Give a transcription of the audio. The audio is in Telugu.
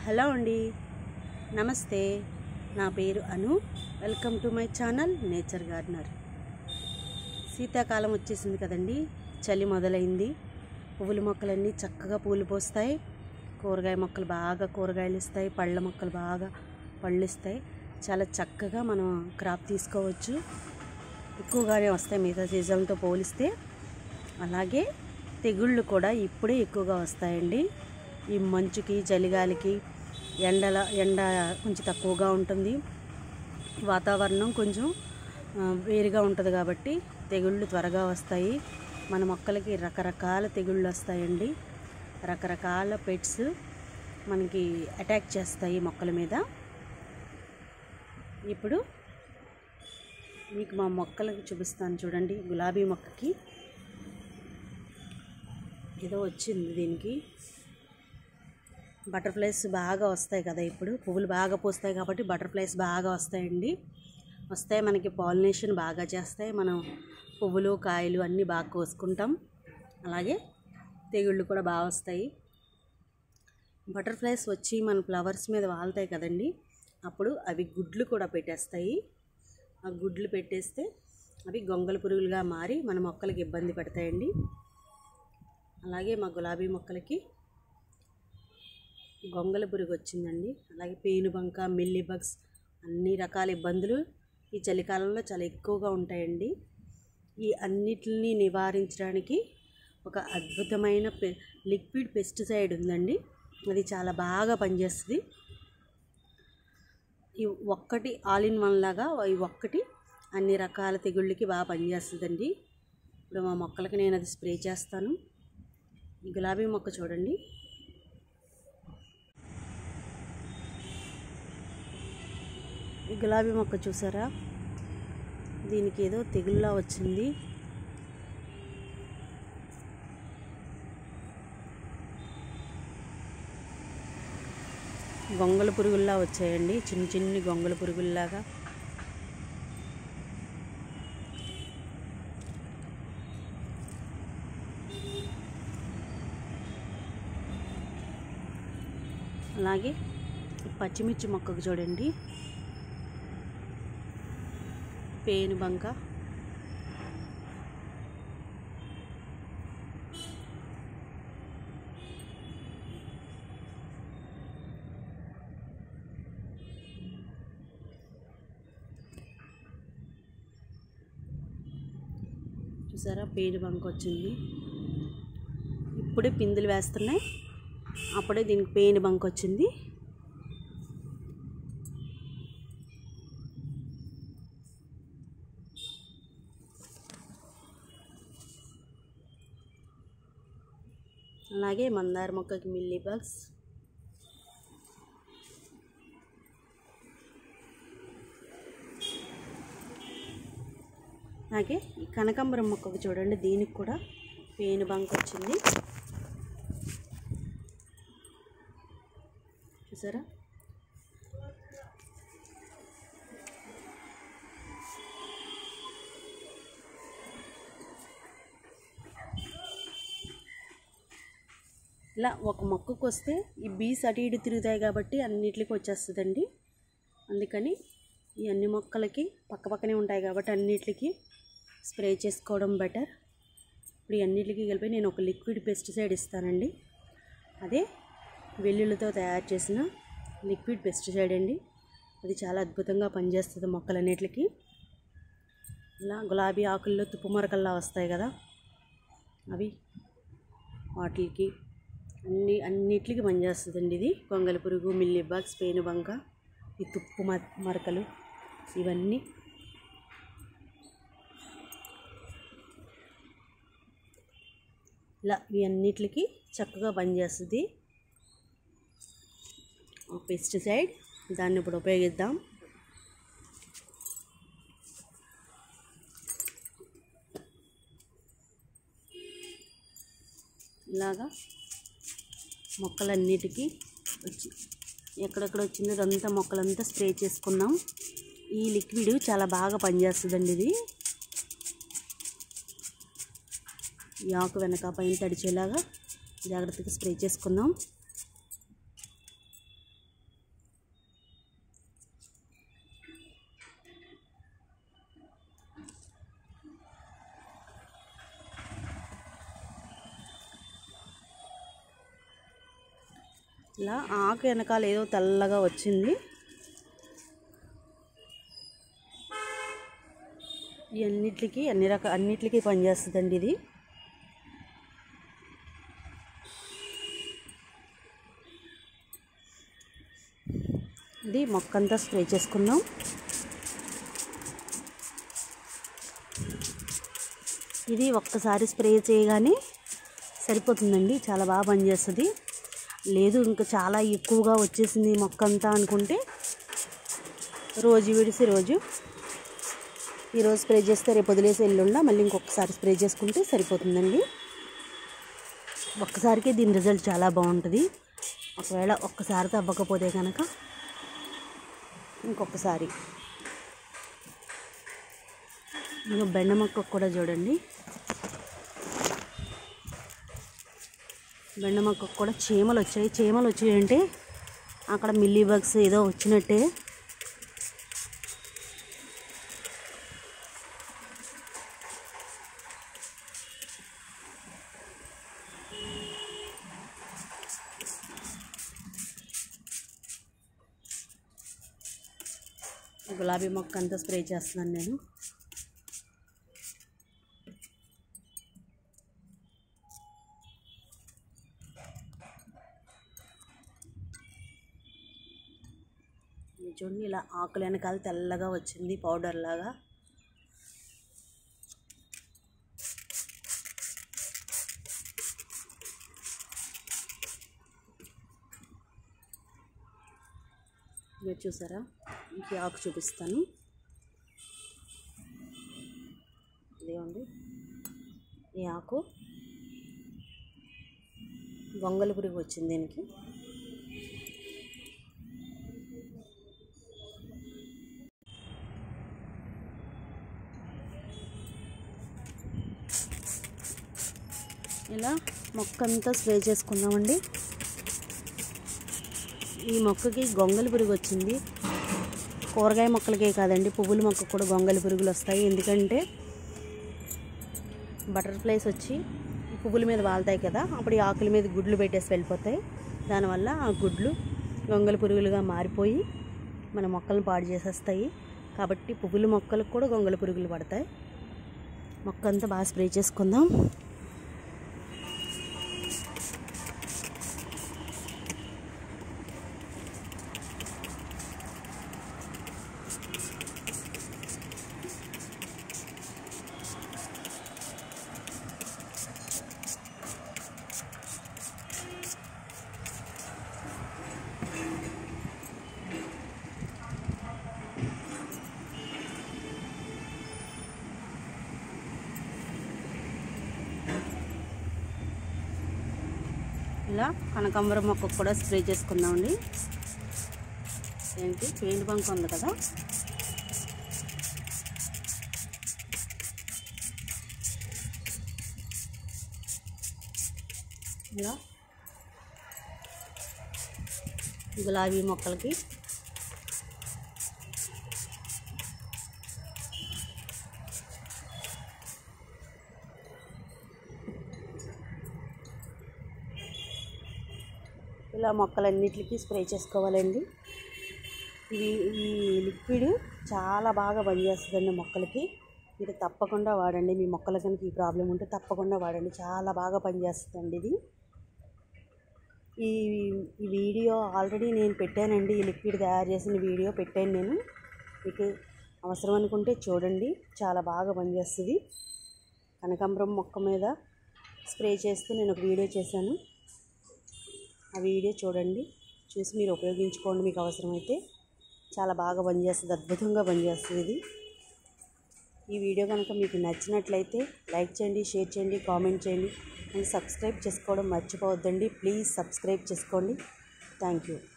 హలో అండి నమస్తే నా పేరు Anu welcome to my channel nature gardener శీతాకాలం వచ్చేసింది కదండి చలి మొదలైంది పువ్వుల మొక్కలన్నీ చక్కగా పూలు పోస్తాయి కూరగాయ మొక్కలు బాగా కూరగాయలు ఇస్తాయి పళ్ళ మొక్కలు బాగా పళ్ళు ఇస్తాయి చాలా చక్కగా మనం క్రాప్ తీసుకోవచ్చు ఎక్కువగానే వస్తాయి మిగతా సీజన్తో పోలిస్తే అలాగే తెగుళ్ళు కూడా ఇప్పుడే ఎక్కువగా వస్తాయండి ఈ మంచుకి చలిగాలికి ఎండల ఎండ కొంచెం తక్కువగా ఉంటుంది వాతావరణం కొంచెం ఆ, వేరుగా ఉంటుంది కాబట్టి తెగుళ్ళు త్వరగా వస్తాయి మన మొక్కలకి రకరకాల తెగుళ్ళు వస్తాయండి రకరకాల పెట్స్ మనకి అటాక్ చేస్తాయి మొక్కల మీద ఇప్పుడు మీకు మా మొక్కలకు చూపిస్తాను చూడండి గులాబీ మొక్కకి ఏదో వచ్చింది దీనికి బటర్ఫ్లైస్ బాగా వస్తాయి కదా ఇప్పుడు పువ్వులు బాగా పూస్తాయి కాబట్టి బటర్ఫ్లైస్ బాగా వస్తాయండి వస్తాయి మనకి పాలినేషన్ బాగా చేస్తాయి మనం పువ్వులు కాయలు అన్నీ బాగా కోసుకుంటాం అలాగే తెగుళ్ళు కూడా బాగా వస్తాయి బటర్ఫ్లైస్ వచ్చి మన ఫ్లవర్స్ మీద వాళ్తాయి కదండి అప్పుడు అవి గుడ్లు కూడా పెట్టేస్తాయి ఆ గుడ్లు పెట్టేస్తే అవి గొంగల పురుగులుగా మారి మన మొక్కలకి ఇబ్బంది పెడతాయండి అలాగే మా గులాబీ మొక్కలకి గొంగల పురుగు వచ్చిందండి అలాగే పేనుబంక మిల్లీ బగ్స్ అన్ని రకాల ఇబ్బందులు ఈ చలికాలంలో చాలా ఎక్కువగా ఉంటాయండి ఈ అన్నిటిని నివారించడానికి ఒక అద్భుతమైన పె లిక్విడ్ పెస్టిసైడ్ ఉందండి అది చాలా బాగా పనిచేస్తుంది ఈ ఒక్కటి ఆల్ ఇన్ వన్ లాగా ఈ ఒక్కటి అన్ని రకాల తెగుళ్ళకి బాగా పనిచేస్తుందండి ఇప్పుడు మా మొక్కలకి నేను అది స్ప్రే చేస్తాను ఈ గులాబీ మొక్క చూడండి ఈ గులాబీ మొక్క చూసారా దీనికి ఏదో తెగుల్లా వచ్చింది గొంగళ పురుగుల్లా వచ్చాయండి చిన్న చిన్ని గొంగళ పురుగుల్లాగా అలాగే ఈ పచ్చిమిర్చి మొక్కకు చూడండి పేను బంక చూసారా పేను బంక వచ్చింది ఇప్పుడే పిందులు వేస్తున్నాయి అప్పుడే దీనికి పేను బంక వచ్చింది అలాగే మందార మొక్కకి మిల్లీ బగ్స్ అలాగే ఈ కనకాంబరం మొక్కకు చూడండి దీనికి కూడా పేను బంక్ వచ్చింది చూసారా ఇలా ఒక మొక్కకు వస్తే ఈ బీస్ అటు ఇటు తిరుగుతాయి కాబట్టి అన్నిటికి వచ్చేస్తుందండి అందుకని ఈ అన్ని మొక్కలకి పక్కపక్కనే ఉంటాయి కాబట్టి అన్నిటికి స్ప్రే చేసుకోవడం బెటర్ ఇప్పుడు ఈ అన్నిటికి కలిపి నేను ఒక లిక్విడ్ పెస్టిసైడ్ ఇస్తానండి అదే వెల్లుల్లితో తయారు చేసిన లిక్విడ్ పెస్టిసైడ్ అండి అది చాలా అద్భుతంగా పనిచేస్తుంది మొక్కలన్నిటికి ఇలా గులాబీ ఆకుల్లో తుప్పు మరకల్లా వస్తాయి కదా అవి వాటికి అన్ని అన్నిటికి పనిచేస్తుందండి ఇది కొంగల పురుగు మిల్లీ బాగ్స్ పేను బంక ఈ తుప్పు మ- మరకలు ఇవన్నీ ఇలా ఇవి అన్నిటికి చక్కగా పనిచేస్తుంది పెస్టిసైడ్ దాన్ని ఇప్పుడు ఉపయోగిద్దాం ఇలాగా మొక్కలన్నిటికీ వచ్చి ఎక్కడెక్కడ వచ్చిందో అదంతా మొక్కలంతా స్ప్రే చేసుకున్నాం ఈ లిక్విడ్ చాలా బాగా పనిచేస్తుందండి ఇది ఈ ఆకు వెనక పైన తడిచేలాగా జాగ్రత్తగా స్ప్రే చేసుకుందాం ఇలా ఆకు వెనకాల ఏదో తెల్లగా వచ్చింది ఈ అన్నిటికి అన్ని రకాల అన్నిటికీ పనిచేస్తుందండి ఇది ఇది మొక్కంతా స్ప్రే చేసుకుందాం ఇది ఒక్కసారి స్ప్రే చేయగానే సరిపోతుందండి చాలా బాగా పనిచేస్తుంది లేదు ఇంకా చాలా ఎక్కువగా వచ్చేసింది మొక్క అంతా అనుకుంటే రోజు విడిసి రోజు ఈరోజు స్ప్రే చేస్తే రేపు వదిలేసి ఎల్లుండా మళ్ళీ ఇంకొకసారి స్ప్రే చేసుకుంటే సరిపోతుందండి ఒక్కసారికే దీని రిజల్ట్ చాలా బాగుంటుంది ఒకవేళ ఒక్కసారితో అవ్వకపోతే కనుక ఇంకొకసారి ఇంకా బెండ మొక్క కూడా చూడండి బెండ మొక్కకు కూడా చీమలు వచ్చాయి చీమలు వచ్చాయంటే అక్కడ మిల్లీ బగ్స్ ఏదో వచ్చినట్టే గులాబీ మొక్క అంతా స్ప్రే చేస్తున్నాను నేను ఇది చూడండి ఇలా ఆకులు వెనకాల తెల్లగా వచ్చింది పౌడర్ లాగా మీరు చూసారా ఈ ఆకు చూపిస్తాను ఇదేమండి ఈ ఆకు గొంగలి పురుగు వచ్చింది దీనికి ఇలా మొక్క అంతా స్ప్రే చేసుకుందామండి ఈ మొక్కకి గొంగలి పురుగు వచ్చింది కూరగాయ మొక్కలకే కాదండి పువ్వుల మొక్క కూడా గొంగలి పురుగులు వస్తాయి ఎందుకంటే బటర్ఫ్లైస్ వచ్చి ఈ పువ్వుల మీద వాళ్తాయి కదా అప్పుడు ఈ ఆకుల మీద గుడ్లు పెట్టేసి వెళ్ళిపోతాయి దానివల్ల ఆ గుడ్లు గొంగలి పురుగులుగా మారిపోయి మన మొక్కలను పాడు చేసేస్తాయి కాబట్టి పువ్వుల మొక్కలకు కూడా గొంగలి పురుగులు పడతాయి మొక్క అంతా బాగా స్ప్రే చేసుకుందాం ఇలా కనకాంబరం మొక్కకు కూడా స్ప్రే చేసుకుందామండి ఏంటి పెయింట్ బంక్ ఉంది కదా ఇలా గులాబీ మొక్కలకి ఇలా మొక్కలన్నిటికీ స్ప్రే చేసుకోవాలండి ఇవి ఈ లిక్విడ్ చాలా బాగా పనిచేస్తుందండి మొక్కలకి మీరు తప్పకుండా వాడండి మీ మొక్కల కనుక ఈ ప్రాబ్లం ఉంటే తప్పకుండా వాడండి చాలా బాగా పనిచేస్తుందండి ఇది ఈ ఈ వీడియో ఆల్రెడీ నేను పెట్టానండి ఈ లిక్విడ్ తయారు చేసిన వీడియో పెట్టాను నేను మీకు అవసరం అనుకుంటే చూడండి చాలా బాగా పనిచేస్తుంది కనకాంబరం మొక్క మీద స్ప్రే చేస్తూ నేను ఒక వీడియో చేశాను ఆ వీడియో చూడండి చూసి మీరు ఉపయోగించుకోండి మీకు అవసరమైతే చాలా బాగా పనిచేస్తుంది అద్భుతంగా పనిచేస్తుంది ఇది ఈ వీడియో కనుక మీకు నచ్చినట్లయితే లైక్ చేయండి షేర్ చేయండి కామెంట్ చేయండి అండ్ సబ్స్క్రైబ్ చేసుకోవడం మర్చిపోవద్దండి ప్లీజ్ సబ్స్క్రైబ్ చేసుకోండి థ్యాంక్ యూ